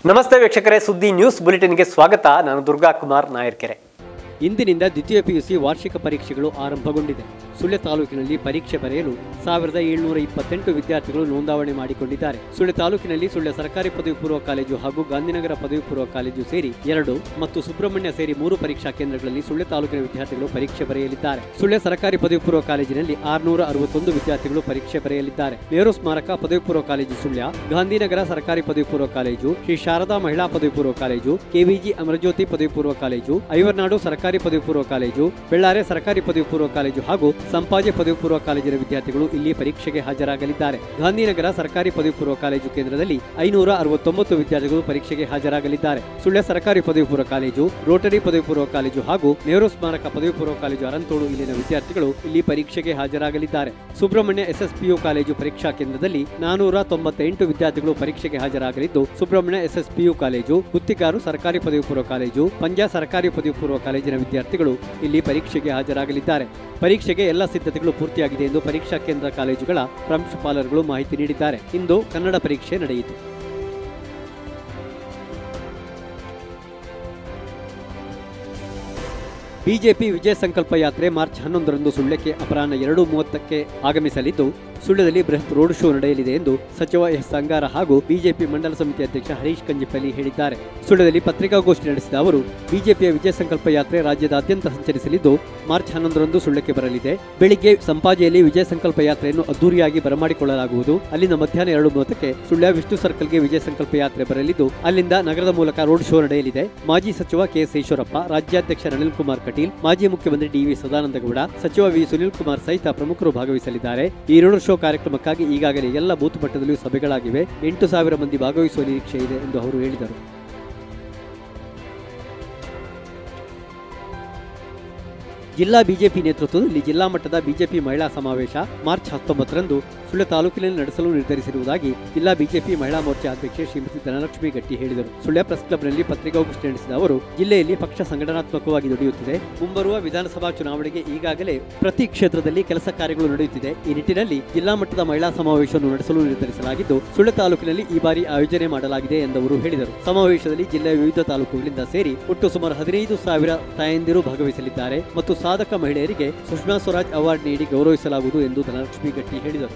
ನಮಸ್ತೆ ವೀಕ್ಷಕರೇ ಸುದ್ದಿ ನ್ಯೂಸ್ ಬುಲೆಟಿನ್ಗೆ ಸ್ವಾಗತ ನಾನು ದುರ್ಗಾ ಕುಮಾರ್ ನಾಯರ್ಕೆರೆ ಇಂದಿನಿಂದ ದ್ವಿತೀಯ ಪಿಯುಸಿ ವಾರ್ಷಿಕ ಪರೀಕ್ಷೆಗಳು ಆರಂಭಗೊಂಡಿದೆ ಸುಳ್ಯ ತಾಲೂಕಿನಲ್ಲಿ ಪರೀಕ್ಷೆ ಬರೆಯಲು ಸಾವಿರದ ಏಳುನೂರ ಇಪ್ಪತ್ತೆಂಟು ವಿದ್ಯಾರ್ಥಿಗಳು ನೋಂದಾವಣೆ ಮಾಡಿಕೊಂಡಿದ್ದಾರೆ ಸುಳ್ಯ ತಾಲೂಕಿನಲ್ಲಿ ಸುಳ್ಯ ಸರ್ಕಾರಿ ಪದವಿ ಪೂರ್ವ ಕಾಲೇಜು ಹಾಗೂ ಗಾಂಧಿನಗರ ಪದವಿ ಪೂರ್ವ ಕಾಲೇಜು ಸೇರಿ ಎರಡು ಮತ್ತು ಸುಬ್ರಹ್ಮಣ್ಯ ಸೇರಿ ಮೂರು ಪರೀಕ್ಷಾ ಕೇಂದ್ರಗಳಲ್ಲಿ ಸುಳ್ಯ ತಾಲೂಕಿನ ವಿದ್ಯಾರ್ಥಿಗಳು ಪರೀಕ್ಷೆ ಬರೆಯಲಿದ್ದಾರೆ ಸುಳ್ಯ ಸರ್ಕಾರಿ ಪದವಿ ಪೂರ್ವ ಕಾಲೇಜಿನಲ್ಲಿ ಆರುನೂರ ಅರವತ್ತೊಂದು ವಿದ್ಯಾರ್ಥಿಗಳು ಪರೀಕ್ಷೆ ಬರೆಯಲಿದ್ದಾರೆ ನೆಹರು ಸ್ಮಾರಕ ಪದವಿ ಪೂರ್ವ ಕಾಲೇಜು ಸುಳ್ಯ ಗಾಂಧಿನಗರ ಸರ್ಕಾರಿ ಪದವಿ ಪೂರ್ವ ಕಾಲೇಜು ಶ್ರೀ ಶಾರದಾ ಮಹಿಳಾ ಪದವಿ ಪೂರ್ವ ಕಾಲೇಜು ಕೆವಿಜಿ ಅಮರಜ್ಯೋತಿ ಪದವಿ ಪೂರ್ವ ಕಾಲೇಜು ಐವರ್ನಾಡು ಸರ್ಕಾರಿ ಪದವಿ ಪೂರ್ವ ಕಾಲೇಜು ಬೆಳ್ಳಾರೆ ಸರ್ಕಾರಿ ಪದವಿ ಪೂರ್ವ ಕಾಲೇಜು ಹಾಗೂ ಸಂಪಾಜೆ ಪದವಿ ಪೂರ್ವ ಕಾಲೇಜಿನ ವಿದ್ಯಾರ್ಥಿಗಳು ಇಲ್ಲಿ ಪರೀಕ್ಷೆಗೆ ಹಾಜರಾಗಲಿದ್ದಾರೆ ಗಾಂಧಿನಗರ ಸರ್ಕಾರಿ ಪದವಿ ಪೂರ್ವ ಕಾಲೇಜು ಕೇಂದ್ರದಲ್ಲಿ ಐನೂರ ಅರವತ್ತೊಂಬತ್ತು ವಿದ್ಯಾರ್ಥಿಗಳು ಪರೀಕ್ಷೆಗೆ ಹಾಜರಾಗಲಿದ್ದಾರೆ ಸುಳ್ಯ ಸರ್ಕಾರಿ ಪದವಿ ಪೂರ್ವ ಕಾಲೇಜು ರೋಟರಿ ಪದವಿ ಪೂರ್ವ ಕಾಲೇಜು ಹಾಗೂ ನೆಹರು ಸ್ಮಾರಕ ಪದವಿ ಪೂರ್ವ ಕಾಲೇಜು ಅರಂತೋಡು ಇಲ್ಲಿನ ವಿದ್ಯಾರ್ಥಿಗಳು ಇಲ್ಲಿ ಪರೀಕ್ಷೆಗೆ ಹಾಜರಾಗಲಿದ್ದಾರೆ ಸುಬ್ರಹ್ಮಣ್ಯ ಎಸ್ಎಸ್ಪಿಯು ಕಾಲೇಜು ಪರೀಕ್ಷಾ ಕೇಂದ್ರದಲ್ಲಿ ನಾನೂರ ತೊಂಬತ್ತೆಂಟು ವಿದ್ಯಾರ್ಥಿಗಳು ಪರೀಕ್ಷೆಗೆ ಹಾಜರಾಗಲಿದ್ದು ಸುಬ್ರಹ್ಮಣ್ಯ ಎಸ್ಎಸ್ಪಿಯು ಕಾಲೇಜು ಗುತ್ತಿಗಾರು ಸರ್ಕಾರಿ ಪದವಿ ಪೂರ್ವ ಕಾಲೇಜು ಪಂಜಾ ಸರ್ಕಾರಿ ಪದವಿ ಪೂರ್ವ ಕಾಲೇಜಿನ ವಿದ್ಯಾರ್ಥಿಗಳು ಇಲ್ಲಿ ಪರೀಕ್ಷೆಗೆ ಹಾಜರಾಗಲಿದ್ದಾರೆ ಪರೀಕ್ಷೆಗೆ ಎಲ್ಲ ಸಿದ್ಧತೆಗಳು ಪೂರ್ತಿಯಾಗಿದೆ ಎಂದು ಪರೀಕ್ಷಾ ಕೇಂದ್ರ ಕಾಲೇಜುಗಳ ಪ್ರಾಂಶುಪಾಲರುಗಳು ಮಾಹಿತಿ ನೀಡಿದ್ದಾರೆ ಇಂದು ಕನ್ನಡ ಪರೀಕ್ಷೆ ನಡೆಯಿತು ಬಿಜೆಪಿ ವಿಜಯ ಸಂಕಲ್ಪ ಯಾತ್ರೆ ಮಾರ್ಚ್ ಹನ್ನೊಂದರಂದು ಸುಳ್ಯಕ್ಕೆ ಅಪರಾಹ್ನ ಎರಡು ಮೂವತ್ತಕ್ಕೆ ಆಗಮಿಸಲಿದ್ದು ಸುಳ್ಯದಲ್ಲಿ ಬೃಹತ್ ರೋಡ್ ಶೋ ನಡೆಯಲಿದೆ ಎಂದು ಸಚಿವ ಎಸ್ ಸಂಗಾರ ಹಾಗೂ ಬಿಜೆಪಿ ಮಂಡಲ ಸಮಿತಿ ಅಧ್ಯಕ್ಷ ಹರೀಶ್ ಕಂಜಿಪಲ್ಲಿ ಹೇಳಿದ್ದಾರೆ ಸುಳ್ಯದಲ್ಲಿ ಪತ್ರಿಕಾಗೋಷ್ಠಿ ನಡೆಸಿದ ಅವರು ಬಿಜೆಪಿಯ ವಿಜಯ ಸಂಕಲ್ಪ ಯಾತ್ರೆ ರಾಜ್ಯದಾದ್ಯಂತ ಸಂಚರಿಸಲಿದ್ದು ಮಾರ್ಚ್ ಹನ್ನೊಂದರಂದು ಸುಳ್ಯಕ್ಕೆ ಬರಲಿದೆ ಬೆಳಿಗ್ಗೆ ಸಂಪಾಜೆಯಲ್ಲಿ ವಿಜಯ ಸಂಕಲ್ಪ ಯಾತ್ರೆಯನ್ನು ಅದ್ದೂರಿಯಾಗಿ ಬರಮಾಡಿಕೊಳ್ಳಲಾಗುವುದು ಅಲ್ಲಿಂದ ಮಧ್ಯಾಹ್ನ ಎರಡು ಮೂವತ್ತಕ್ಕೆ ಸುಳ್ಯ ವಿಷ್ಣು ಸರ್ಕಲ್ಗೆ ವಿಜಯ ಸಂಕಲ್ಪ ಯಾತ್ರೆ ಬರಲಿದ್ದು ಅಲ್ಲಿಂದ ನಗರದ ಮೂಲಕ ರೋಡ್ ಶೋ ನಡೆಯಲಿದೆ ಮಾಜಿ ಸಚಿವ ಕೆಎಸ್ ಈಶ್ವರಪ್ಪ ರಾಜ್ಯಾಧ್ಯಕ್ಷ ಅನಿಲ್ ಕುಮಾರ್ ಕಟೀಲ್ ಮಾಜಿ ಮುಖ್ಯಮಂತ್ರಿ ಡಿವಿ ಸದಾನಂದಗೌಡ ಸಚಿವ ವಿ ಸುನಿಲ್ ಕುಮಾರ್ ಸಹಿತ ಪ್ರಮುಖರು ಭಾಗವಹಿಸಲಿದ್ದಾರೆ ಈ ರೋಡ್ ಶೋ ಕಾರ್ಯಕ್ರಮಕ್ಕಾಗಿ ಈಗಾಗಲೇ ಎಲ್ಲ ಬೂತ್ ಮಟ್ಟದಲ್ಲಿಯೂ ಸಭೆಗಳಾಗಿವೆ ಎಂಟು ಸಾವಿರ ಮಂದಿ ಭಾಗವಹಿಸುವ ನಿರೀಕ್ಷೆ ಇದೆ ಎಂದು ಅವರು ಹೇಳಿದರು ಜಿಲ್ಲಾ ಬಿಜೆಪಿ ನೇತೃತ್ವದಲ್ಲಿ ಜಿಲ್ಲಾ ಮಟ್ಟದ ಬಿಜೆಪಿ ಮಹಿಳಾ ಸಮಾವೇಶ ಮಾರ್ಚ್ ಹತ್ತೊಂಬತ್ತರಂದು ಸುಳ್ಯ ತಾಲೂಕಿನಲ್ಲಿ ನಡೆಸಲು ನಿರ್ಧರಿಸಿರುವುದಾಗಿ ಜಿಲ್ಲಾ ಬಿಜೆಪಿ ಮಹಿಳಾ ಮೋರ್ಚಾ ಅಧ್ಯಕ್ಷೆ ಶ್ರೀಮತಿ ಧನಲಕ್ಷ್ಮಿ ಗಟ್ಟಿ ಹೇಳಿದರು ಸುಳ್ಯ ಪ್ರೆಸ್ ಕ್ಲಬ್ನಲ್ಲಿ ಪತ್ರಿಕಾಗೋಷ್ಠಿ ನಡೆಸಿದ ಅವರು ಜಿಲ್ಲೆಯಲ್ಲಿ ಪಕ್ಷ ಸಂಘಟನಾತ್ಮಕವಾಗಿ ದುಡಿಯುತ್ತಿದೆ ಮುಂಬರುವ ವಿಧಾನಸಭಾ ಚುನಾವಣೆಗೆ ಈಗಾಗಲೇ ಪ್ರತಿ ಕ್ಷೇತ್ರದಲ್ಲಿ ಕೆಲಸ ಕಾರ್ಯಗಳು ನಡೆಯುತ್ತಿದೆ ಈ ನಿಟ್ಟಿನಲ್ಲಿ ಜಿಲ್ಲಾ ಮಟ್ಟದ ಮಹಿಳಾ ಸಮಾವೇಶವನ್ನು ನಡೆಸಲು ನಿರ್ಧರಿಸಲಾಗಿದ್ದು ಸುಳ್ಯ ತಾಲೂಕಿನಲ್ಲಿ ಈ ಬಾರಿ ಆಯೋಜನೆ ಮಾಡಲಾಗಿದೆ ಎಂದವರು ಹೇಳಿದರು ಸಮಾವೇಶದಲ್ಲಿ ಜಿಲ್ಲೆಯ ವಿವಿಧ ತಾಲೂಕುಗಳಿಂದ ಸೇರಿ ಒಟ್ಟು ಸುಮಾರು ಹದಿನೈದು ಸಾವಿರ ತಾಯಂದಿರು ಭಾಗವಹಿಸಲಿದ್ದಾರೆ ಮತ್ತು ಸಾಧಕ ಮಹಿಳೆಯರಿಗೆ ಸುಷ್ಮಾ ಸ್ವರಾಜ್ ಅವಾರ್ಡ್ ನೀಡಿ ಗೌರವಿಸಲಾಗುವುದು ಎಂದು ಧನಲಕ್ಷ್ಮಿ ಗಟ್ಟಿ ಹೇಳಿದರು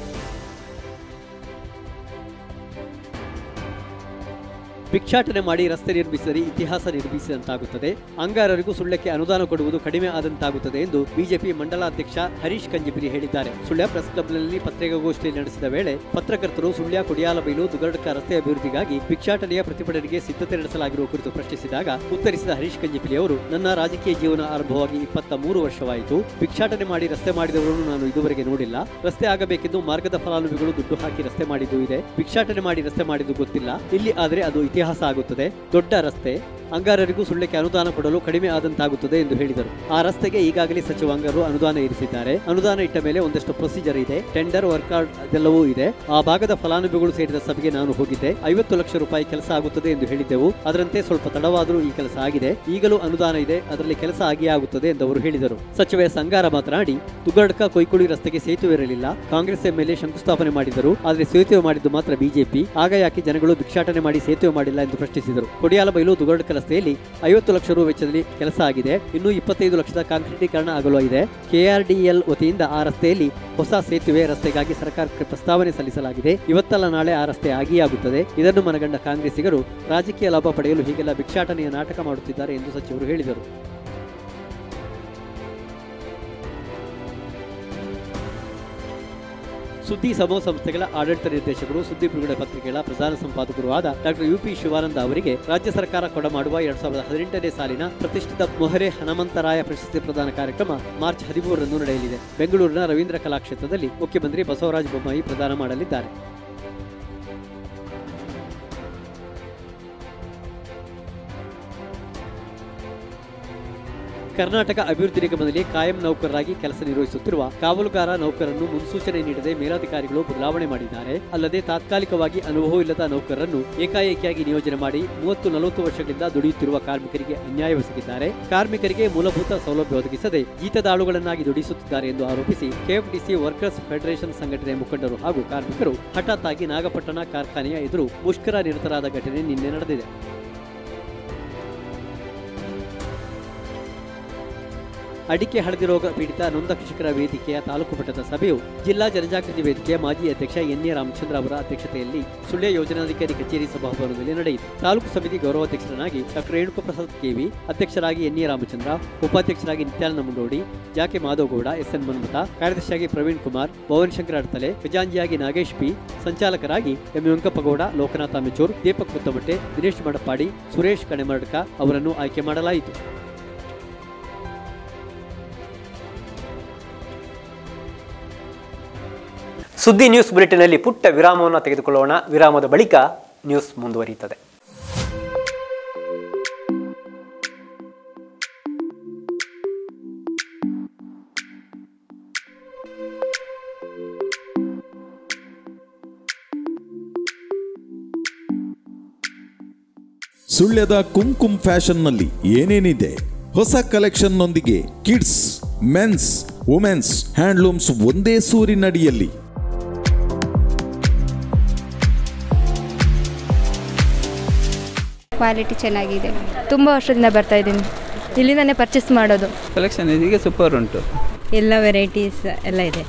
ಭಿಕ್ಷಾಟನೆ ಮಾಡಿ ರಸ್ತೆ ನಿರ್ಮಿಸಿದರೆ ಇತಿಹಾಸ ನಿರ್ಮಿಸಿದಂತಾಗುತ್ತದೆ ಅಂಗಾರರಿಗೂ ಸುಳ್ಯಕ್ಕೆ ಅನುದಾನ ಕೊಡುವುದು ಕಡಿಮೆ ಆದಂತಾಗುತ್ತದೆ ಎಂದು ಬಿಜೆಪಿ ಮಂಡಲಾಧ್ಯಕ್ಷ ಹರೀಶ್ ಕಂಜಿಪಿರಿ ಹೇಳಿದ್ದಾರೆ ಸುಳ್ಯ ಪ್ರೆಸ್ ಕ್ಲಬ್ನಲ್ಲಿ ಪತ್ರಿಕಾಗೋಷ್ಠಿ ನಡೆಸಿದ ವೇಳೆ ಪತ್ರಕರ್ತರು ಸುಳ್ಯ ಕುಡಿಯಾಲಬೈಲು ದುಗರ್ಡ್ಕ ರಸ್ತೆ ಅಭಿವೃದ್ಧಿಗಾಗಿ ಭಿಕ್ಷಾಟನೆಯ ಪ್ರತಿಭಟನೆಗೆ ಸಿದ್ಧತೆ ನಡೆಸಲಾಗಿರುವ ಕುರಿತು ಪ್ರಶ್ನಿಸಿದಾಗ ಉತ್ತರಿಸಿದ ಹರೀಶ್ ಕಂಜಿಪಿಲಿ ಅವರು ನನ್ನ ರಾಜಕೀಯ ಜೀವನ ಆರಂಭವಾಗಿ ಇಪ್ಪತ್ತ ಮೂರು ವರ್ಷವಾಯಿತು ಭಿಕ್ಷಾಟನೆ ಮಾಡಿ ರಸ್ತೆ ಮಾಡಿದವರನ್ನು ನಾನು ಇದುವರೆಗೆ ನೋಡಿಲ್ಲ ರಸ್ತೆ ಆಗಬೇಕೆಂದು ಮಾರ್ಗದ ಫಲಾನುಭವಿಗಳು ದುಡ್ಡು ಹಾಕಿ ರಸ್ತೆ ಮಾಡಿದ್ದು ಇದೆ ಭಿಕ್ಷಾಟನೆ ಮಾಡಿ ರಸ್ತೆ ಮಾಡಿದ್ದು ಗೊತ್ತಿಲ್ಲ ಇಲ್ಲಿ ಆದರೆ ಅದು ಇತಿಹಾಸ ಆಗುತ್ತದೆ ದೊಡ್ಡ ರಸ್ತೆ ಅಂಗಾರರಿಗೂ ಸುಳ್ಯಕ್ಕೆ ಅನುದಾನ ಕೊಡಲು ಕಡಿಮೆ ಆದಂತಾಗುತ್ತದೆ ಎಂದು ಹೇಳಿದರು ಆ ರಸ್ತೆಗೆ ಈಗಾಗಲೇ ಸಚಿವಾಂಗರು ಅನುದಾನ ಇರಿಸಿದ್ದಾರೆ ಅನುದಾನ ಇಟ್ಟ ಮೇಲೆ ಒಂದಷ್ಟು ಪ್ರೊಸೀಜರ್ ಇದೆ ಟೆಂಡರ್ ವರ್ಕ್ ಅದೆಲ್ಲವೂ ಇದೆ ಆ ಭಾಗದ ಫಲಾನುಭವಿಗಳು ಸೇರಿದ ಸಭೆಗೆ ನಾನು ಹೋಗಿದ್ದೆ ಐವತ್ತು ಲಕ್ಷ ರೂಪಾಯಿ ಕೆಲಸ ಆಗುತ್ತದೆ ಎಂದು ಹೇಳಿದ್ದೆವು ಅದರಂತೆ ಸ್ವಲ್ಪ ತಡವಾದರೂ ಈ ಕೆಲಸ ಆಗಿದೆ ಈಗಲೂ ಅನುದಾನ ಇದೆ ಅದರಲ್ಲಿ ಕೆಲಸ ಆಗಿಯೇ ಆಗುತ್ತದೆ ಎಂದು ಅವರು ಹೇಳಿದರು ಸಚಿವ ಸಂಗಾರ ಮಾತನಾಡಿ ತುಗಡ್ಕ ಕೊಯ್ಕುಳಿ ರಸ್ತೆಗೆ ಸೇತುವೆ ಇರಲಿಲ್ಲ ಕಾಂಗ್ರೆಸ್ ಎಂಎಲ್ಎ ಶಂಕುಸ್ಥಾಪನೆ ಮಾಡಿದರು ಆದರೆ ಸೇತುವೆ ಮಾಡಿದ್ದು ಮಾತ್ರ ಬಿಜೆಪಿ ಆಗ ಯಾಕೆ ಜನಗಳು ಭಿಕ್ಷಾಟನೆ ಮಾಡಿ ಸೇತುವೆ ಮಾಡಿಲ್ಲ ಎಂದು ಪ್ರಶ್ನಿಸಿದರು ಕೊಡಿಯಾಲಬೈಲು ದುಗಡ್ಕ ರಸ್ತೆಯಲ್ಲಿ ಐವತ್ತು ಲಕ್ಷ ರು ವೆಚ್ಚದಲ್ಲಿ ಕೆಲಸ ಆಗಿದೆ ಇನ್ನು ಇಪ್ಪತ್ತೈದು ಲಕ್ಷದ ಕಾಂಕ್ರೀಟೀಕರಣ ಆಗಲು ಇದೆ ಕೆಆರ್ಡಿಎಲ್ ವತಿಯಿಂದ ಆ ರಸ್ತೆಯಲ್ಲಿ ಹೊಸ ಸೇತುವೆ ರಸ್ತೆಗಾಗಿ ಸರ್ಕಾರಕ್ಕೆ ಪ್ರಸ್ತಾವನೆ ಸಲ್ಲಿಸಲಾಗಿದೆ ಇವತ್ತಲ್ಲ ನಾಳೆ ಆ ರಸ್ತೆ ಆಗಿಯೇ ಆಗುತ್ತದೆ ಇದನ್ನು ಮನಗಂಡ ಕಾಂಗ್ರೆಸ್ಸಿಗರು ರಾಜಕೀಯ ಲಾಭ ಪಡೆಯಲು ಹೀಗೆಲ್ಲ ಭಿಕ್ಷಾಟನೆಯ ನಾಟಕ ಮಾಡುತ್ತಿದ್ದಾರೆ ಎಂದು ಸಚಿವರು ಹೇಳಿದರು ಸುದ್ದಿ ಸಮೂಹ ಸಂಸ್ಥೆಗಳ ಆಡಳಿತ ನಿರ್ದೇಶಕರು ಸುದ್ದಿ ಬಿಡುಗಡೆ ಪತ್ರಿಕೆಗಳ ಪ್ರಧಾನ ಸಂಪಾದಕರು ಆದ ಡಾಕ್ಟರ್ ಯುಪಿ ಶಿವಾನಂದ ಅವರಿಗೆ ರಾಜ್ಯ ಸರ್ಕಾರ ಕೊಡಮಾಡುವ ಎರಡ್ ಸಾವಿರದ ಹದಿನೆಂಟನೇ ಸಾಲಿನ ಪ್ರತಿಷ್ಠಿತ ಮೊಹರೆ ಹನುಮಂತರಾಯ ಪ್ರಶಸ್ತಿ ಪ್ರದಾನ ಕಾರ್ಯಕ್ರಮ ಮಾರ್ಚ್ ಹದಿಮೂರರಂದು ನಡೆಯಲಿದೆ ಬೆಂಗಳೂರಿನ ರವೀಂದ್ರ ಕಲಾಕ್ಷೇತ್ರದಲ್ಲಿ ಮುಖ್ಯಮಂತ್ರಿ ಬಸವರಾಜ ಬೊಮ್ಮಾಯಿ ಪ್ರದಾನ ಮಾಡಲಿದ್ದಾರೆ ಕರ್ನಾಟಕ ಅಭಿವೃದ್ಧಿ ನಿಗಮದಲ್ಲಿ ಕಾಯಂ ನೌಕರರಾಗಿ ಕೆಲಸ ನಿರ್ವಹಿಸುತ್ತಿರುವ ಕಾವಲುಗಾರ ನೌಕರರನ್ನು ಮುನ್ಸೂಚನೆ ನೀಡದೆ ಮೇಲಾಧಿಕಾರಿಗಳು ಬದಲಾವಣೆ ಮಾಡಿದ್ದಾರೆ ಅಲ್ಲದೆ ತಾತ್ಕಾಲಿಕವಾಗಿ ಅನುಭವವಿಲ್ಲದ ನೌಕರರನ್ನು ಏಕಾಏಕಿಯಾಗಿ ನಿಯೋಜನೆ ಮಾಡಿ ಮೂವತ್ತು ನಲವತ್ತು ವರ್ಷಗಳಿಂದ ದುಡಿಯುತ್ತಿರುವ ಕಾರ್ಮಿಕರಿಗೆ ಅನ್ಯಾಯವೆಸಗಿದ್ದಾರೆ ಕಾರ್ಮಿಕರಿಗೆ ಮೂಲಭೂತ ಸೌಲಭ್ಯ ಒದಗಿಸದೆ ಜೀತದಾಳುಗಳನ್ನಾಗಿ ದುಡಿಸುತ್ತಿದ್ದಾರೆ ಎಂದು ಆರೋಪಿಸಿ ಕೆಎಫ್ಡಿಸಿ ವರ್ಕರ್ಸ್ ಫೆಡರೇಷನ್ ಸಂಘಟನೆ ಮುಖಂಡರು ಹಾಗೂ ಕಾರ್ಮಿಕರು ಹಠಾತ್ ಆಗಿ ನಾಗಪಟ್ಟಣ ಕಾರ್ಖಾನೆಯ ಎದುರು ಮುಷ್ಕರ ನಿರತರಾದ ಘಟನೆ ನಿನ್ನೆ ನಡೆದಿದೆ ಅಡಿಕೆ ಹಳದಿ ರೋಗ ಪೀಡಿತ ನೊಂದ ಕೃಷಿಕರ ವೇದಿಕೆಯ ತಾಲೂಕು ಮಟ್ಟದ ಸಭೆಯು ಜಿಲ್ಲಾ ಜನಜಾಗೃತಿ ವೇದಿಕೆಯ ಮಾಜಿ ಅಧ್ಯಕ್ಷ ಎನ್ ಎ ರಾಮಚಂದ್ರ ಅವರ ಅಧ್ಯಕ್ಷತೆಯಲ್ಲಿ ಸುಳ್ಯ ಯೋಜನಾಧಿಕಾರಿ ಕಚೇರಿ ಸಭಾಭವನದಲ್ಲಿ ನಡೆಯಿತು ತಾಲೂಕು ಸಮಿತಿ ಗೌರವಾಧ್ಯಕ್ಷರನ್ನಾಗಿ ಡಾಕ್ಟರ್ ರೇಣುಕ ಪ್ರಸಾದ್ ಕೆವಿ ಅಧ್ಯಕ್ಷರಾಗಿ ಎನ್ ಎ ರಾಮಚಂದ್ರ ಉಪಾಧ್ಯಕ್ಷರಾಗಿ ನಿತ್ಯಾನಂದ ಮುಂಡೋಡಿ ಜಾಕೆ ಮಾಧವಗೌಡ ಎಸ್ ಎನ್ ಮನ್ಮಥ ಕಾರ್ಯದರ್ಶಿಯಾಗಿ ಪ್ರವೀಣ್ ಕುಮಾರ್ ಭುವನ್ ಶಂಕರ್ ಅಡ್ತಲೆ ಖಜಾಂಜಿಯಾಗಿ ನಾಗೇಶ್ ಪಿ ಸಂಚಾಲಕರಾಗಿ ಎಂ ವೆಂಕಪ್ಪಗೌಡ ಲೋಕನಾಥ ಮೆಚೂರ್ ದೀಪಕ್ ಮುತ್ತಮಟ್ಟೆ ದಿನೇಶ್ ಮಡಪಾಡಿ ಸುರೇಶ್ ಕಣೆಮರ್ಡ್ಕ ಅವರನ್ನು ಆಯ್ಕೆ ಮಾಡಲಾಯಿತು ಸುದ್ದಿ ನ್ಯೂಸ್ ಬುಲೆಟಿನಲ್ಲಿ ಪುಟ್ಟ ವಿರಾಮವನ್ನು ತೆಗೆದುಕೊಳ್ಳೋಣ ವಿರಾಮದ ಬಳಿಕ ನ್ಯೂಸ್ ಮುಂದುವರಿಯುತ್ತದೆ ಸುಳ್ಯದ ಕುಂಕುಮ್ ಫ್ಯಾಷನ್ನಲ್ಲಿ ಏನೇನಿದೆ ಹೊಸ ಕಲೆಕ್ಷನ್ನೊಂದಿಗೆ ಕಿಡ್ಸ್ ಮೆನ್ಸ್ ವುಮೆನ್ಸ್ ಹ್ಯಾಂಡ್ಲೂಮ್ಸ್ ಒಂದೇ ಸೂರಿನಡಿಯಲ್ಲಿ ಕ್ವಾಲಿಟಿ ಚೆನ್ನಾಗಿದೆ ತುಂಬ ವರ್ಷದಿಂದ ಬರ್ತಾ ಇದ್ದೀನಿ ಇಲ್ಲಿಂದನೇ ಪರ್ಚೇಸ್ ಮಾಡೋದು ಕಲೆಕ್ಷನ್ ಈಗ ಸೂಪರ್ ಉಂಟು ಎಲ್ಲ ವೆರೈಟೀಸ್ ಎಲ್ಲ ಇದೆ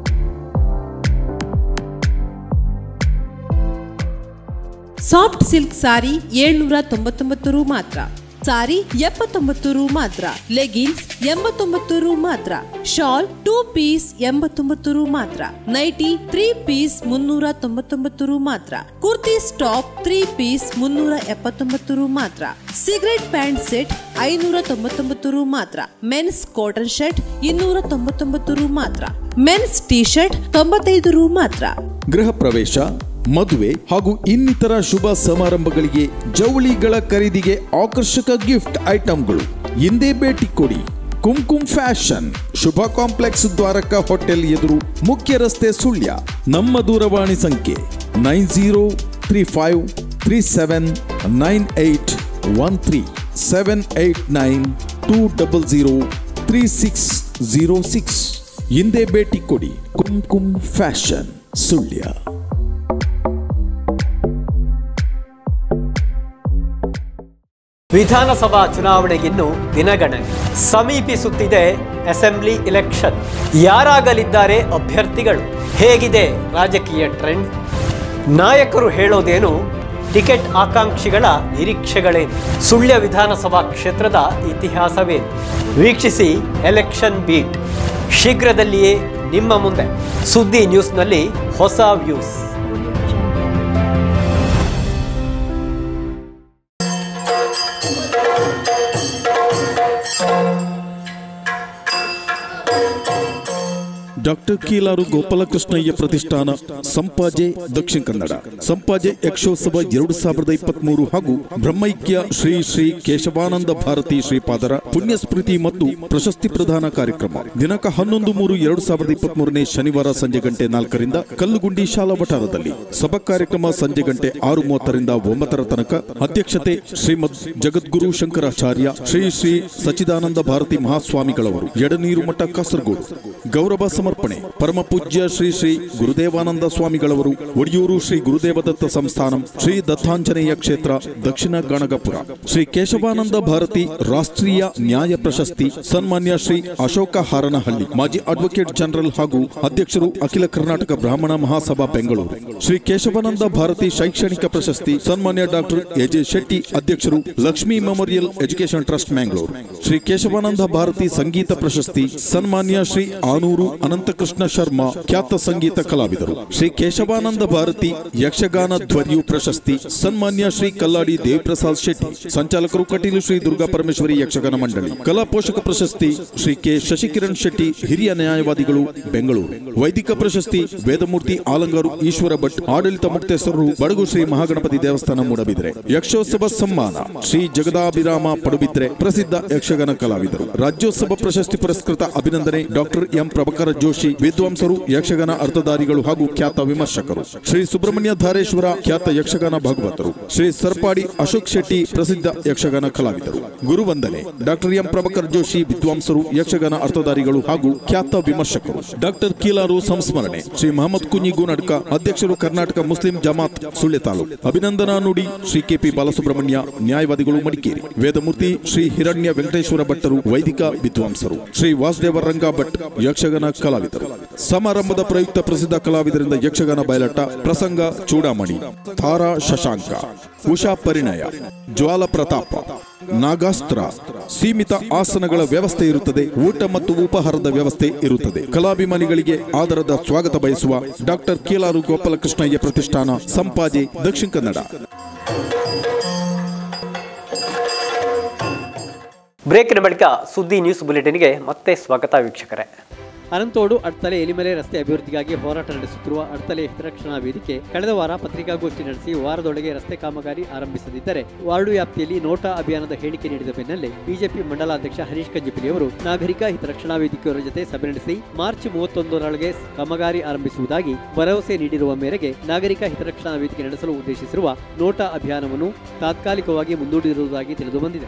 ಸಾಫ್ಟ್ ಸಿಲ್ಕ್ ಸಾರಿ ಏಳ್ನೂರ ತೊಂಬತ್ತೊಂಬತ್ತು ರು ಮಾತ್ರ ಸಾರಿ ಎಪ್ಪತ್ತೊಂಬತ್ತು ರು ಮಾತ್ರ ಲೆಗಿನ್ಸ್ ಎಂಬತ್ತೊಂಬತ್ತು ರು ಮಾತ್ರ ಶಾಲ್ ಟೂ ಪೀಸ್ ಎಂಬತ್ತೊಂಬತ್ತು ರು ಮಾತ್ರ ನೈಟಿ ತ್ರೀ ಪೀಸ್ ಮುನ್ನೂರ ತೊಂಬತ್ತೊಂಬತ್ತು ರು ಮಾತ್ರ ಕುರ್ತೀಸ್ ಟಾಪ್ ತ್ರೀ ಪೀಸ್ ಮುನ್ನೂರ ಎಪ್ಪತ್ತೊಂಬತ್ತು ರು ಮಾತ್ರ ಸಿಗರೆಟ್ ಪ್ಯಾಂಟ್ ಸೆಟ್ ಐನೂರ ತೊಂಬತ್ತೊಂಬತ್ತು ರು ಮಾತ್ರ ಮೆನ್ಸ್ ಕಾಟನ್ ಶರ್ಟ್ ಇನ್ನೂರ ತೊಂಬತ್ತೊಂಬತ್ತು ರು ಮಾತ್ರ ಮೆನ್ಸ್ ಟಿ ಶರ್ಟ್ ತೊಂಬತ್ತೈದು ರು ಮಾತ್ರ ಗೃಹ ಪ್ರವೇಶ ಮದುವೆ ಹಾಗೂ ಇನ್ನಿತರ ಶುಭ ಸಮಾರಂಭಗಳಿಗೆ ಜವಳಿಗಳ ಖರೀದಿಗೆ ಆಕರ್ಷಕ ಗಿಫ್ಟ್ ಐಟಂಗಳು ಹಿಂದೆ ಭೇಟಿ ಕೊಡಿ Kumkum fashion Shubha complex Dwaraka hotel ಎದುರು ಮುಖ್ಯ ರಸ್ತೆ ಸುಳ್ಯ ನಮ್ಮ ದೂರವಾಣಿ ಸಂಖ್ಯೆ nine zero three five three seven nine eight one three seven eight nine two double zero three six zero six ಹಿಂದೆ ಭೇಟಿ ಕೊಡಿ ಕುಂಕುಮ್ ಫ್ಯಾಷನ್ ಸುಳ್ಯ ವಿಧಾನಸಭಾ ಚುನಾವಣೆಗಿನ್ನು ದಿನಗಣನೆ ಸಮೀಪಿಸುತ್ತಿದೆ ಅಸೆಂಬ್ಲಿ ಇಲೆಕ್ಷನ್ ಯಾರಾಗಲಿದ್ದಾರೆ ಅಭ್ಯರ್ಥಿಗಳು ಹೇಗಿದೆ ರಾಜಕೀಯ ಟ್ರೆಂಡ್ ನಾಯಕರು ಹೇಳೋದೇನು ಟಿಕೆಟ್ ಆಕಾಂಕ್ಷಿಗಳ ನಿರೀಕ್ಷೆಗಳೇನು ಸುಳ್ಯ ವಿಧಾನಸಭಾ ಕ್ಷೇತ್ರದ ಇತಿಹಾಸವೇನು ವೀಕ್ಷಿಸಿ ಎಲೆಕ್ಷನ್ ಬೀಟ್ ಶೀಘ್ರದಲ್ಲಿಯೇ ನಿಮ್ಮ ಮುಂದೆ ಸುದ್ದಿ ನ್ಯೂಸ್ನಲ್ಲಿ ಹೊಸ ವ್ಯೂಸ್ ಡಾಕ್ಟರ್ ಕೀಲಾರು ಗೋಪಾಲಕೃಷ್ಣಯ್ಯ ಪ್ರತಿಷ್ಠಾನ ಸಂಪಾಜೆ ದಕ್ಷಿಣ ಕನ್ನಡ ಸಂಪಾಜೆ ಯಕ್ಷೋತ್ಸವ ಎರಡು ಸಾವಿರದ ಇಪ್ಪತ್ತ್ ಮೂರು ಹಾಗೂ ಬ್ರಹ್ಮೈಕ್ಯ ಶ್ರೀ ಶ್ರೀ ಕೇಶವಾನಂದ ಭಾರತಿ ಶ್ರೀಪಾದರ ಪುಣ್ಯಸ್ಮೃತಿ ಮತ್ತು ಪ್ರಶಸ್ತಿ ಪ್ರದಾನ ಕಾರ್ಯಕ್ರಮ ದಿನಾಂಕ ಹನ್ನೊಂದು ಮೂರು ಎರಡು ಸಾವಿರದ ಇಪ್ಪತ್ತ್ ಮೂರನೇ ಶನಿವಾರ ಸಂಜೆ ಗಂಟೆ ನಾಲ್ಕರಿಂದ ಕಲ್ಲುಗುಂಡಿ ಶಾಲಾ ವಠಾರದಲ್ಲಿ ಸಭಾ ಕಾರ್ಯಕ್ರಮ ಸಂಜೆ ಗಂಟೆ ಆರು ಮೂವತ್ತರಿಂದ ಒಂಬತ್ತರ ತನಕ ಅಧ್ಯಕ್ಷತೆ ಶ್ರೀಮದ್ ಜಗದ್ಗುರು ಶಂಕರಾಚಾರ್ಯ ಶ್ರೀ ಶ್ರೀ ಸಚಿದಾನಂದ ಭಾರತಿ ಮಹಾಸ್ವಾಮಿಗಳವರು ಎಡನೀರು ಮಠ ಕಾಸರಗೋಡು ಗೌರವ ಸಮರ್ಪಣೆ ಪರಮ ಪೂಜ್ಯ ಶ್ರೀ ಶ್ರೀ ಗುರುದೇವಾನಂದ ಸ್ವಾಮಿಗಳವರು ಒಡಿಯೂರು ಶ್ರೀ ಗುರುದೇವದತ್ತ ಸಂಸ್ಥಾನಂ ಶ್ರೀ ದತ್ತಾಂಜನೇಯ ಕ್ಷೇತ್ರ ದಕ್ಷಿಣ ಗಣಗಪುರ ಶ್ರೀ ಕೇಶವಾನಂದ ಭಾರತಿ ರಾಷ್ಟ್ರೀಯ ನ್ಯಾಯ ಪ್ರಶಸ್ತಿ ಸನ್ಮಾನ್ಯ ಶ್ರೀ ಅಶೋಕ ಹಾರನಹಳ್ಳಿ ಮಾಜಿ ಅಡ್ವೊಕೇಟ್ ಜನರಲ್ ಹಾಗೂ ಅಧ್ಯಕ್ಷರು ಅಖಿಲ ಕರ್ನಾಟಕ ಬ್ರಾಹ್ಮಣ ಮಹಾಸಭಾ ಬೆಂಗಳೂರು ಶ್ರೀ ಕೇಶವಾನಂದ ಭಾರತಿ ಶೈಕ್ಷಣಿಕ ಪ್ರಶಸ್ತಿ ಸನ್ಮಾನ್ಯ ಡಾಕ್ಟರ್ ಎಜೆ ಶೆಟ್ಟಿ ಅಧ್ಯಕ್ಷರು Lakshmi memorial education trust Mangalore Shri Keshavananda Bharati ಸಂಗೀತ ಪ್ರಶಸ್ತಿ ಸನ್ಮಾನ್ಯ ಶ್ರೀ ಆನೂರು ಅನಂತ ಅನಂತಕೃಷ್ಣ ಶರ್ಮಾ ಖ್ಯಾತ ಸಂಗೀತ ಕಲಾವಿದರು ಶ್ರೀ ಕೇಶವಾನಂದ ಭಾರತಿ ಯಕ್ಷಗಾನ ಧ್ವರ್ಯು ಪ್ರಶಸ್ತಿ ಸನ್ಮಾನ್ಯ ಶ್ರೀ ಕಲ್ಲಾಡಿ ದೇವಪ್ರಸಾದ್ ಶೆಟ್ಟಿ ಸಂಚಾಲಕರು ಕಟೀಲು ಶ್ರೀ ದುರ್ಗಾ ಪರಮೇಶ್ವರಿ ಯಕ್ಷಗಾನ ಮಂಡಳಿ ಕಲಾ ಪೋಷಕ ಪ್ರಶಸ್ತಿ ಶ್ರೀ ಕೆ ಶಶಿಕಿರಣ್ ಶೆಟ್ಟಿ ಹಿರಿಯ ನ್ಯಾಯವಾದಿಗಳು ಬೆಂಗಳೂರು ವೈದಿಕ ಪ್ರಶಸ್ತಿ ವೇದಮೂರ್ತಿ ಆಲಂಗಾರು ಈಶ್ವರ ಭಟ್ ಆಡಳಿತ ಮುಕ್ತೇಶ್ವರರು ಬಡಗು ಶ್ರೀ ಮಹಾಗಣಪತಿ ದೇವಸ್ಥಾನ ಮೂಡಬಿದ್ರೆ ಯಕ್ಷೋತ್ಸವ ಸಮ್ಮಾನ ಶ್ರೀ ಜಗದಾಭಿರಾಮ ಪಡುಬಿದ್ರೆ ಪ್ರಸಿದ್ಧ ಯಕ್ಷಗಾನ ಕಲಾವಿದರು ರಾಜ್ಯೋತ್ಸವ ಪ್ರಶಸ್ತಿ ಪುರಸ್ಕೃತ ಅಭಿನಂದನೆ ಡಾಕ್ಟರ್ ಎಂ ಪ್ರಭಾಕರ ಜೋಶಿ ವಿದ್ವಾಂಸರು ಯಕ್ಷಗಾನ ಅರ್ಥಧಾರಿಗಳು ಹಾಗೂ ಖ್ಯಾತ ವಿಮರ್ಶಕರು ಶ್ರೀ ಸುಬ್ರಹ್ಮಣ್ಯ ಧಾರೇಶ್ವರ ಖ್ಯಾತ ಯಕ್ಷಗಾನ ಭಾಗವತರು ಶ್ರೀ ಸರ್ಪಾಡಿ ಅಶೋಕ್ ಶೆಟ್ಟಿ ಪ್ರಸಿದ್ಧ ಯಕ್ಷಗಾನ ಕಲಾವಿದರು ಗುರುವಂದನೆ ಡಾಕ್ಟರ್ ಎಂ ಪ್ರಭಾಕರ್ ಜೋಶಿ ವಿದ್ವಾಂಸರು ಯಕ್ಷಗಾನ ಅರ್ಥಧಾರಿಗಳು ಹಾಗೂ ಖ್ಯಾತ ವಿಮರ್ಶಕರು ಡಾಕ್ಟರ್ ಕೀಲಾರು ಸಂಸ್ಮರಣೆ ಶ್ರೀ ಮಹಮ್ಮದ್ ಕುഞ്ഞിಗು ನಡ್ಕ ಅಧ್ಯಕ್ಷರು ಕರ್ನಾಟಕ ಮುಸ್ಲಿಂ ಜಮಾತ್ ಸುಳ್ಳೆ ತಾಲೂಕು ಅಭಿನಂದನಾ ನುಡಿ ಶ್ರೀ ಕೆಪಿ ಬಾಲಸುಬ್ರಹ್ಮಣ್ಯ ನ್ಯಾಯವಾದಿಗಳು ಮಡಿಕೇರಿ ವೇದಮೂರ್ತಿ ಶ್ರೀ ಹಿರಣ್ಯ ವೆಂಕಟೇಶ್ವರ ಭಟ್ಟರು ವೈದಿಕ ವಿದ್ವಾಂಸರು ಶ್ರೀ ವಾಸುದೇವ ರಂಗ ಭಟ್ ಯಕ್ಷಗಾನ ಕಲಾವಿದರು ಸಮಾರಂಭದ ಪ್ರಯುಕ್ತ ಪ್ರಸಿದ್ಧ ಕಲಾವಿದರಿಂದ ಯಕ್ಷಗಾನ ಬಯಲಾಟ ಪ್ರಸಂಗ ಚೂಡಾಮಣಿ ತಾರಾ ಶಶಾಂಕ ಉಷಾ ಪರಿಣಯ ಜ್ವಾಲ ಪ್ರತಾಪ ನಾಗಾಸ್ತ್ರ ಸೀಮಿತ ಆಸನಗಳ ವ್ಯವಸ್ಥೆ ಇರುತ್ತದೆ ಊಟ ಮತ್ತು ಉಪಹಾರದ ವ್ಯವಸ್ಥೆ ಇರುತ್ತದೆ ಕಲಾಭಿಮಾನಿಗಳಿಗೆ ಆದರದ ಸ್ವಾಗತ ಬಯಸುವ ಡಾಕ್ಟರ್ ಕೀಲಾರು ಗೋಪಾಲಕೃಷ್ಣಯ್ಯ ಪ್ರತಿಷ್ಠಾನ ಸಂಪಾಜೆ ದಕ್ಷಿಣ ಕನ್ನಡ ಬ್ರೇಕಿನ ಬಳಿಕ ಸುದ್ದಿ ನ್ಯೂಸ್ ಬುಲೆಟಿನ್ಗೆ ಮತ್ತೆ ಸ್ವಾಗತ ವೀಕ್ಷಕರೇ ಅನಂತೋಡು ಅಡ್ತಲೆ ಎಲಿಮಲೆ ರಸ್ತೆ ಅಭಿವೃದ್ಧಿಗಾಗಿ ಹೋರಾಟ ನಡೆಸುತ್ತಿರುವ ಅಡ್ತಲೆ ಹಿತರಕ್ಷಣಾ ವೇದಿಕೆ ಕಳೆದ ವಾರ ಪತ್ರಿಕಾಗೋಷ್ಠಿ ನಡೆಸಿ ವಾರದೊಳಗೆ ರಸ್ತೆ ಕಾಮಗಾರಿ ಆರಂಭಿಸದಿದ್ದರೆ ವಾರ್ಡು ವ್ಯಾಪ್ತಿಯಲ್ಲಿ ನೋಟಾ ಅಭಿಯಾನದ ಹೇಳಿಕೆ ನೀಡಿದ ಬೆನ್ನಲ್ಲೇ ಬಿಜೆಪಿ ಮಂಡಲಾಧ್ಯಕ್ಷ ಹರೀಶ್ ಕಂಜಿಪಿಲಿ ಅವರು ನಾಗರಿಕ ಹಿತರಕ್ಷಣಾ ವೇದಿಕೆಯವರ ಜೊತೆ ಸಭೆ ನಡೆಸಿ ಮಾರ್ಚ್ ಮೂವತ್ತೊಂದರೊಳಗೆ ಕಾಮಗಾರಿ ಆರಂಭಿಸುವುದಾಗಿ ಭರವಸೆ ನೀಡಿರುವ ಮೇರೆಗೆ ನಾಗರಿಕ ಹಿತರಕ್ಷಣಾ ವೇದಿಕೆ ನಡೆಸಲು ಉದ್ದೇಶಿಸಿರುವ ನೋಟಾ ಅಭಿಯಾನವನ್ನು ತಾತ್ಕಾಲಿಕವಾಗಿ ಮುಂದೂಡಿರುವುದಾಗಿ ತಿಳಿದು ಬಂದಿದೆ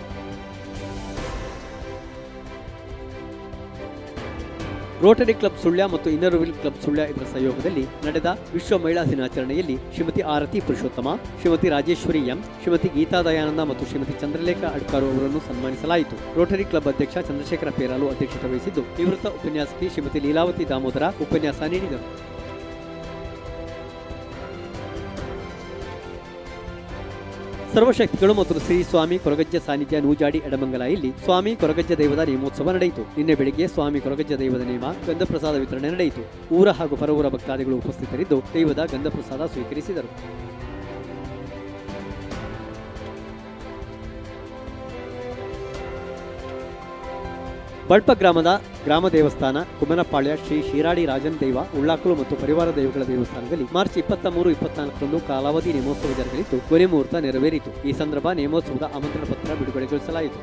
ರೋಟರಿ ಕ್ಲಬ್ ಸುಳ್ಯ ಮತ್ತು ಇನ್ನರ್ ವೀಲ್ ಕ್ಲಬ್ ಸುಳ್ಯ ಇದರ ಸಹಯೋಗದಲ್ಲಿ ನಡೆದ ವಿಶ್ವ ಮಹಿಳಾ ದಿನಾಚರಣೆಯಲ್ಲಿ ಶ್ರೀಮತಿ ಆರತಿ ಪುರುಷೋತ್ತಮ ಶ್ರೀಮತಿ ರಾಜೇಶ್ವರಿ ಎಂ ಶ್ರೀಮತಿ ಗೀತಾ ದಯಾನಂದ ಮತ್ತು ಶ್ರೀಮತಿ ಚಂದ್ರಲೇಖಾ ಅಡ್ಕಾರು ಅವರನ್ನು ಸನ್ಮಾನಿಸಲಾಯಿತು ರೋಟರಿ ಕ್ಲಬ್ ಅಧ್ಯಕ್ಷ ಚಂದ್ರಶೇಖರ ಪೇರಾಲು ಅಧ್ಯಕ್ಷತೆ ವಹಿಸಿದ್ದು ನಿವೃತ್ತ ಉಪನ್ಯಾಸಕಿ ಶ್ರೀಮತಿ ಲೀಲಾವತಿ ದಾಮೋದರ ಉಪನ್ಯಾಸ ನೀಡಿದರು ಸರ್ವಶಕ್ತಿಗಳು ಮತ್ತು ಶ್ರೀ ಸ್ವಾಮಿ ಕೊರಗಜ್ಜ ಸಾನ್ನಿಧ್ಯ ನೂಜಾಡಿ ಎಡಮಂಗಲ ಇಲ್ಲಿ ಸ್ವಾಮಿ ಕೊರಗಜ್ಜ ದೈವದ ನೇಮೋತ್ಸವ ನಡೆಯಿತು ನಿನ್ನೆ ಬೆಳಿಗ್ಗೆ ಸ್ವಾಮಿ ಕೊರಗಜ್ಜ ದೈವದ ನೇಮ ಗಂಧಪ್ರಸಾದ ವಿತರಣೆ ನಡೆಯಿತು ಊರ ಹಾಗೂ ಪರವೂರ ಭಕ್ತಾದಿಗಳು ಉಪಸ್ಥಿತರಿದ್ದು ದೈವದ ಗಂಧಪ್ರಸಾದ ಸ್ವೀಕರಿಸಿದರು ಬಳ್ಪ ಗ್ರಾಮದ ಗ್ರಾಮ ದೇವಸ್ಥಾನ ಕುಮನಪಾಳ್ಯ ಶ್ರೀ ಶಿರಾಡಿ ರಾಜನ್ ದೈವ ಉಳ್ಳಾಕಲು ಮತ್ತು ಪರಿವಾರ ದೈವಗಳ ದೇವಸ್ಥಾನದಲ್ಲಿ ಮಾರ್ಚ್ ಇಪ್ಪತ್ತ ಮೂರು ಇಪ್ಪತ್ನಾಲ್ಕರಂದು ಕಾಲಾವಧಿ ನೇಮೋತ್ಸವ ಜರುಗಲಿದ್ದು ಕೊನೆ ಮುಹೂರ್ತ ನೆರವೇರಿತು ಈ ಸಂದರ್ಭ ನೇಮೋತ್ಸವದ ಆಮಂತ್ರಣ ಪತ್ರ ಬಿಡುಗಡೆಗೊಳಿಸಲಾಯಿತು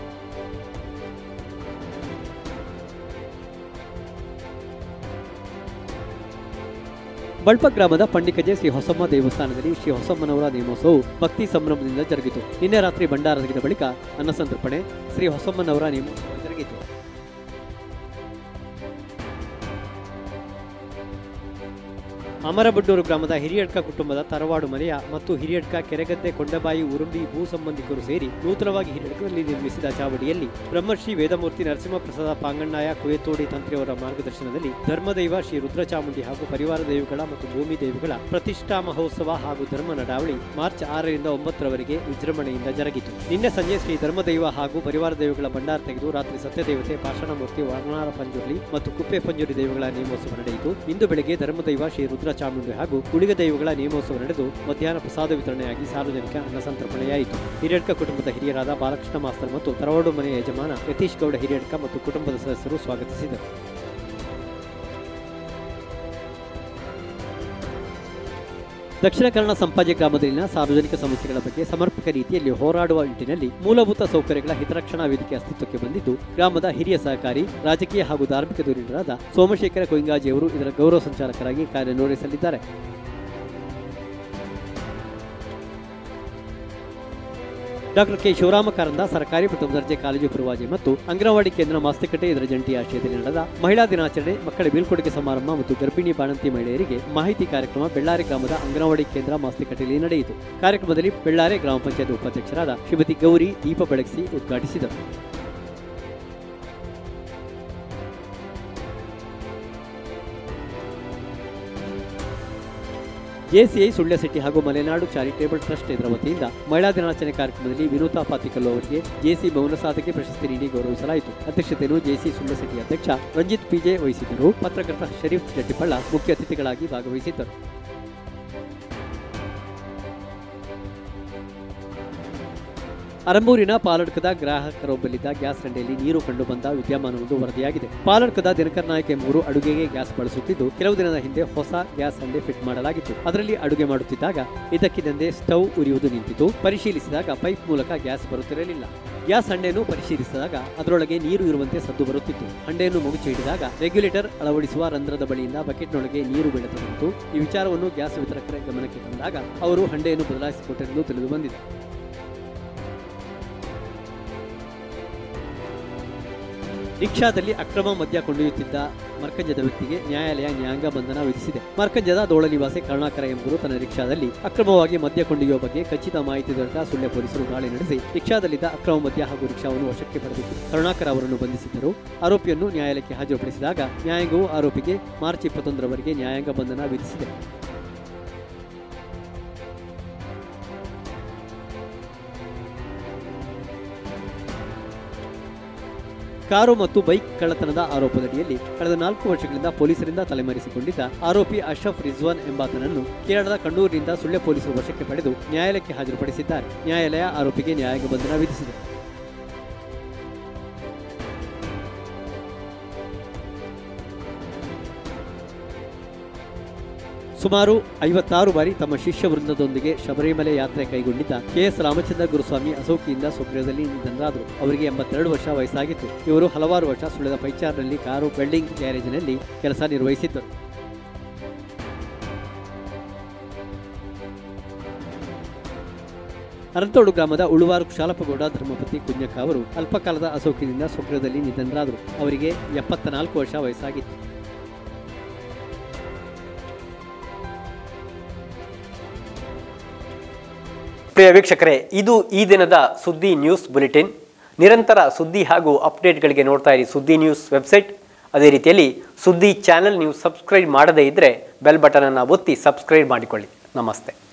ಬಳ್ಪ ಗ್ರಾಮದ ಪಂಡಿಕಜೆ ಶ್ರೀ ಹೊಸಮ್ಮ ದೇವಸ್ಥಾನದಲ್ಲಿ ಶ್ರೀ ಹೊಸಮ್ಮನವರ ನೇಮೋತ್ಸವವು ಭಕ್ತಿ ಸಂಭ್ರಮದಿಂದ ಜರುಗಿತು ನಿನ್ನೆ ರಾತ್ರಿ ಭಂಡಾರ ತೆಗೆದ ಬಳಿಕ ಅನ್ನಸಂತರ್ಪಣೆ ಶ್ರೀ ಹೊಸಮ್ಮನವರ ನೇಮೋತ್ಸವ ಜರುಗಿತು ಅಮರಬಡ್ಡೂರು ಗ್ರಾಮದ ಹಿರಿಯಡ್ಕ ಕುಟುಂಬದ ತರವಾಡು ಮನೆಯ ಮತ್ತು ಹಿರಿಯಡ್ಕ ಕೆರೆಗದ್ದೆ ಕೊಂಡಬಾಯಿ ಉರುಂಬಿ ಭೂ ಸಂಬಂಧಿಕರು ಸೇರಿ ನೂತನವಾಗಿ ಹಿರಿಯಡ್ಕದಲ್ಲಿ ನಿರ್ಮಿಸಿದ ಚಾವಡಿಯಲ್ಲಿ ಬ್ರಹ್ಮಶ್ರೀ ವೇದಮೂರ್ತಿ ನರಸಿಂಹಪ್ರಸಾದ ಪಾಂಗಣ್ಣಾಯ ಕುಯತೋಡಿ ತಂತ್ರಿಯವರ ಮಾರ್ಗದರ್ಶನದಲ್ಲಿ ಧರ್ಮದೈವ ಶ್ರೀ ರುದ್ರಚಾಮುಂಡಿ ಹಾಗೂ ಪರಿವಾರ ದೈವಗಳ ಮತ್ತು ಭೂಮಿ ದೈವಗಳ ಪ್ರತಿಷ್ಠಾ ಮಹೋತ್ಸವ ಹಾಗೂ ಧರ್ಮ ನಡಾವಳಿ ಮಾರ್ಚ್ ಆರರಿಂದ ಒಂಬತ್ತರವರೆಗೆ ವಿಜೃಂಭಣೆಯಿಂದ ಜರುಗಿತು ನಿನ್ನೆ ಸಂಜೆ ಶ್ರೀ ಧರ್ಮದೈವ ಹಾಗೂ ಪರಿವಾರ ದೈವಗಳ ಭಂಡಾರ ತೆಗೆದು ರಾತ್ರಿ ಸತ್ಯದೇವತೆ ಪಾಷಾಣಮೂರ್ತಿ ವರ್ಣಾರ ಪಂಜುರ್ಲಿ ಮತ್ತು ಕುಪ್ಪೆ ಪಂಜುರಿ ದೈವಗಳ ನೇಮೋತ್ಸವ ನಡೆಯಿತು ಇಂದು ಬೆಳಗ್ಗೆ ಧರ್ಮದೈವ ಶ್ರೀ ರುದ್ರ ಚಾಮುಂಡಿ ಹಾಗೂ ಉಳಿಗ ದೈವಗಳ ನೇಮೋತ್ಸವ ನಡೆದು ಮಧ್ಯಾಹ್ನ ಪ್ರಸಾದ ವಿತರಣೆಯಾಗಿ ಸಾರ್ವಜನಿಕ ಅನ್ನಸಂತರ್ಪಣೆಯಾಯಿತು ಹಿರಿಯಡ್ಕ ಕುಟುಂಬದ ಹಿರಿಯರಾದ ಬಾಲಕೃಷ್ಣ ಮಾಸ್ತರ್ ಮತ್ತು ತರವಾಡು ಮನೆಯ ಯಜಮಾನ ಯತೀಶ್ ಗೌಡ ಹಿರಿಯಡ್ಕ ಮತ್ತು ಕುಟುಂಬದ ಸದಸ್ಯರು ಸ್ವಾಗತಿಸಿದರು ದಕ್ಷಿಣ ಕನ್ನಡ ಸಂಪಾಜೆ ಗ್ರಾಮದಲ್ಲಿನ ಸಾರ್ವಜನಿಕ ಸಮಸ್ಯೆಗಳ ಬಗ್ಗೆ ಸಮರ್ಪಕ ರೀತಿಯಲ್ಲಿ ಹೋರಾಡುವ ನಿಟ್ಟಿನಲ್ಲಿ ಮೂಲಭೂತ ಸೌಕರ್ಯಗಳ ಹಿತರಕ್ಷಣಾ ವೇದಿಕೆ ಅಸ್ತಿತ್ವಕ್ಕೆ ಬಂದಿದ್ದು ಗ್ರಾಮದ ಹಿರಿಯ ಸಹಕಾರಿ ರಾಜಕೀಯ ಹಾಗೂ ಧಾರ್ಮಿಕ ಧುರೀಣರಾದ ಸೋಮಶೇಖರ ಕೊಯ್ಂಗಾಜಿಯವರು ಇದರ ಗೌರವ ಸಂಚಾಲಕರಾಗಿ ಕಾರ್ಯನಿರ್ವಹಿಸಲಿದ್ದಾರೆ ಡಾಕ್ಟರ್ ಕೆ ಶಿವರಾಮ ಕಾರಂದ ಸರ್ಕಾರಿ ಪ್ರಥಮ ದರ್ಜೆ ಕಾಲೇಜು ಪೂರ್ವಾಜಿ ಮತ್ತು ಅಂಗನವಾಡಿ ಕೇಂದ್ರ ಮಾಸ್ತಿಕಟ್ಟೆ ಇದರ ಜಂಟಿ ಆಶ್ರಯದಲ್ಲಿ ನಡೆದ ಮಹಿಳಾ ದಿನಾಚರಣೆ ಮಕ್ಕಳ ಬೀಳ್ಕೊಡುಗೆ ಸಮಾರಂಭ ಮತ್ತು ಗರ್ಭಿಣಿ ಬಾಣಂತಿ ಮಹಿಳೆಯರಿಗೆ ಮಾಹಿತಿ ಕಾರ್ಯಕ್ರಮ ಬೆಳ್ಳಾರಿ ಗ್ರಾಮದ ಅಂಗನವಾಡಿ ಕೇಂದ್ರ ಮಾಸ್ತಿಕಟ್ಟೆಯಲ್ಲಿ ನಡೆಯಿತು ಕಾರ್ಯಕ್ರಮದಲ್ಲಿ ಬೆಳ್ಳಾರಿ ಗ್ರಾಮ ಪಂಚಾಯತ್ ಉಪಾಧ್ಯಕ್ಷರಾದ ಶ್ರೀಮತಿ ಗೌರಿ ದೀಪ ಬೆಳಗಿಸಿ ಉದ್ಘಾಟಿಸಿದರು ಜೆಸಿಐ ಸುಳ್ಯಶೆಟ್ಟಿ ಹಾಗೂ ಮಲೆನಾಡು ಚಾರಿಟೇಬಲ್ ಟ್ರಸ್ಟ್ ಇದರ ವತಿಯಿಂದ ಮಹಿಳಾ ದಿನಾಚರಣೆ ಕಾರ್ಯಕ್ರಮದಲ್ಲಿ ವಿನೂತಾ ಪಾತಿಕಲ್ಲು ಅವರಿಗೆ ಜೆಸಿ ಮೌನ ಸಾಧಕೆ ಪ್ರಶಸ್ತಿ ನೀಡಿ ಗೌರವಿಸಲಾಯಿತು ಅಧ್ಯಕ್ಷತೆಯನ್ನು ಜೆಸಿ ಸುಳ್ಯಶೆಟ್ಟಿ ಅಧ್ಯಕ್ಷ ರಂಜಿತ್ ಪಿಜೆ ವಹಿಸಿದ್ದರು ಪತ್ರಕರ್ತ ಶರೀಫ್ ಜಟ್ಟಿಪಳ್ಳ ಮುಖ್ಯ ಅತಿಥಿಗಳಾಗಿ ಭಾಗವಹಿಸಿದ್ದರು ಅರಂಬೂರಿನ ಪಾಲಡ್ಕದ ಗ್ರಾಹಕರೊಬ್ಬಲಿದ್ದ ಗ್ಯಾಸ್ ರಂಡೆಯಲ್ಲಿ ನೀರು ಕಂಡು ಬಂದ ವಿದ್ಯಮಾನವೊಂದು ವರದಿಯಾಗಿದೆ ಪಾಲಡ್ಕದ ದಿನಕರ್ ನಾಯಕ್ ಎಂಬುವರು ಅಡುಗೆಗೆ ಗ್ಯಾಸ್ ಬಳಸುತ್ತಿದ್ದು ಕೆಲವು ದಿನದ ಹಿಂದೆ ಹೊಸ ಗ್ಯಾಸ್ ಹಂಡೆ ಫಿಟ್ ಮಾಡಲಾಗಿತ್ತು ಅದರಲ್ಲಿ ಅಡುಗೆ ಮಾಡುತ್ತಿದ್ದಾಗ ಇದಕ್ಕಿದ್ದಂತೆ ಸ್ಟವ್ ಉರಿಯುವುದು ನಿಂತಿತು ಪರಿಶೀಲಿಸಿದಾಗ ಪೈಪ್ ಮೂಲಕ ಗ್ಯಾಸ್ ಬರುತ್ತಿರಲಿಲ್ಲ ಗ್ಯಾಸ್ ಹಂಡೆಯನ್ನು ಪರಿಶೀಲಿಸಿದಾಗ ಅದರೊಳಗೆ ನೀರು ಇರುವಂತೆ ಸದ್ದು ಬರುತ್ತಿತ್ತು ಹಂಡೆಯನ್ನು ಮುಗುಚಿ ಹಿಡಿದಾಗ ರೆಗ್ಯುಲೇಟರ್ ಅಳವಡಿಸುವ ರಂಧ್ರದ ಬಳಿಯಿಂದ ಬಕೆಟ್ನೊಳಗೆ ನೀರು ಬೀಳತೊಡಗಿತು ಈ ವಿಚಾರವನ್ನು ಗ್ಯಾಸ್ ವಿತರಕರ ಗಮನಕ್ಕೆ ತಂದಾಗ ಅವರು ಹಂಡೆಯನ್ನು ಬದಲಾಯಿಸಿಕೊಟ್ಟಿರುವುದು ತಿಳಿದು ಬಂದಿದೆ ರಿಕ್ಷಾದಲ್ಲಿ ಅಕ್ರಮ ಮದ್ಯ ಕೊಂಡೊಯ್ಯುತ್ತಿದ್ದ ಮರ್ಕಂಜದ ವ್ಯಕ್ತಿಗೆ ನ್ಯಾಯಾಲಯ ನ್ಯಾಯಾಂಗ ಬಂಧನ ವಿಧಿಸಿದೆ ಮರ್ಕಂಜದ ದೋಳ ನಿವಾಸಿ ಕರುಣಾಕರ ಎಂಬುವರು ತನ್ನ ರಿಕ್ಷಾದಲ್ಲಿ ಅಕ್ರಮವಾಗಿ ಮದ್ಯ ಕೊಂಡೊಯ್ಯುವ ಬಗ್ಗೆ ಖಚಿತ ಮಾಹಿತಿ ದೊರೆತ ಸುಳ್ಯ ಪೊಲೀಸರು ದಾಳಿ ನಡೆಸಿ ರಿಕ್ಷಾದಲ್ಲಿದ್ದ ಅಕ್ರಮ ಮದ್ಯ ಹಾಗೂ ರಿಕ್ಷಾವನ್ನು ವಶಕ್ಕೆ ಪಡೆದಿತ್ತು ಕರುಣಾಕರ ಅವರನ್ನು ಬಂಧಿಸಿದ್ದರು ಆರೋಪಿಯನ್ನು ನ್ಯಾಯಾಲಯಕ್ಕೆ ಹಾಜರುಪಡಿಸಿದಾಗ ನ್ಯಾಯಾಂಗವು ಆರೋಪಿಗೆ ಮಾರ್ಚ್ ಇಪ್ಪತ್ತೊಂದರವರೆಗೆ ನ್ಯಾಯಾಂಗ ಬಂಧನ ವಿಧಿಸಿದೆ ಕಾರು ಮತ್ತು ಬೈಕ್ ಕಳ್ಳತನದ ಆರೋಪದಡಿಯಲ್ಲಿ ಕಳೆದ ನಾಲ್ಕು ವರ್ಷಗಳಿಂದ ಪೊಲೀಸರಿಂದ ತಲೆಮರೆಸಿಕೊಂಡಿದ್ದ ಆರೋಪಿ ಅಶ್ರಫ್ ರಿಜ್ವಾನ್ ಎಂಬಾತನನ್ನು ಕೇರಳದ ಕಣ್ಣೂರಿನಿಂದ ಸುಳ್ಯ ಪೊಲೀಸರು ವಶಕ್ಕೆ ಪಡೆದು ನ್ಯಾಯಾಲಯಕ್ಕೆ ಹಾಜರುಪಡಿಸಿದ್ದಾರೆ ನ್ಯಾಯಾಲಯ ಆರೋಪಿಗೆ ನ್ಯಾಯಾಂಗ ಬಂಧನ ವಿಧಿಸಿದೆ ಸುಮಾರು ಐವತ್ತಾರು ಬಾರಿ ತಮ್ಮ ಶಿಷ್ಯ ವೃಂದದೊಂದಿಗೆ ಶಬರಿಮಲೆ ಯಾತ್ರೆ ಕೈಗೊಂಡಿದ್ದ ಕೆಎಸ್ ರಾಮಚಂದ್ರ ಗುರುಸ್ವಾಮಿ ಅಸೋಕಿಯಿಂದ ಸ್ವಗೃಹದಲ್ಲಿ ನಿಧನರಾದರು ಅವರಿಗೆ ಎಂಬತ್ತೆರಡು ವರ್ಷ ವಯಸ್ಸಾಗಿತ್ತು ಇವರು ಹಲವಾರು ವರ್ಷ ಸುಳ್ಯದ ಪೈಚಾರ್ನಲ್ಲಿ ಕಾರು ವೆಲ್ಡಿಂಗ್ ಗ್ಯಾರೇಜಿನಲ್ಲಿ ಕೆಲಸ ನಿರ್ವಹಿಸಿದ್ದರು ಅರಂತೋಡು ಗ್ರಾಮದ ಉಳುವಾರು ಶಾಲಪಗೌಡ ಧರ್ಮಪತಿ ಕುഞ്ഞಕ್ಕ ಅವರು ಅಲ್ಪಕಾಲದ ಅಸೋಕಿನಿಂದ ಸ್ವಗೃಹದಲ್ಲಿ ನಿಧನರಾದರು ಅವರಿಗೆ ಎಪ್ಪತ್ತ ನಾಲ್ಕು ವರ್ಷ ವಯಸ್ಸಾಗಿತ್ತು ಪ್ರಿಯ ವೀಕ್ಷಕರೇ ಇದು ಈ ದಿನದ ಸುದ್ದಿ ನ್ಯೂಸ್ ಬುಲೆಟಿನ್ ನಿರಂತರ ಸುದ್ದಿ ಹಾಗೂ ಅಪ್ಡೇಟ್ಗಳಿಗೆ ನೋಡ್ತಾ ಇರಿ ಸುದ್ದಿ ನ್ಯೂಸ್ ವೆಬ್ಸೈಟ್ ಅದೇ ರೀತಿಯಲ್ಲಿ ಸುದ್ದಿ ಚಾನೆಲ್ ನೀವು ಸಬ್ಸ್ಕ್ರೈಬ್ ಮಾಡದೇ ಇದ್ದರೆ ಬೆಲ್ ಬಟನನ್ನು ಒತ್ತಿ ಸಬ್ಸ್ಕ್ರೈಬ್ ಮಾಡಿಕೊಳ್ಳಿ ನಮಸ್ತೆ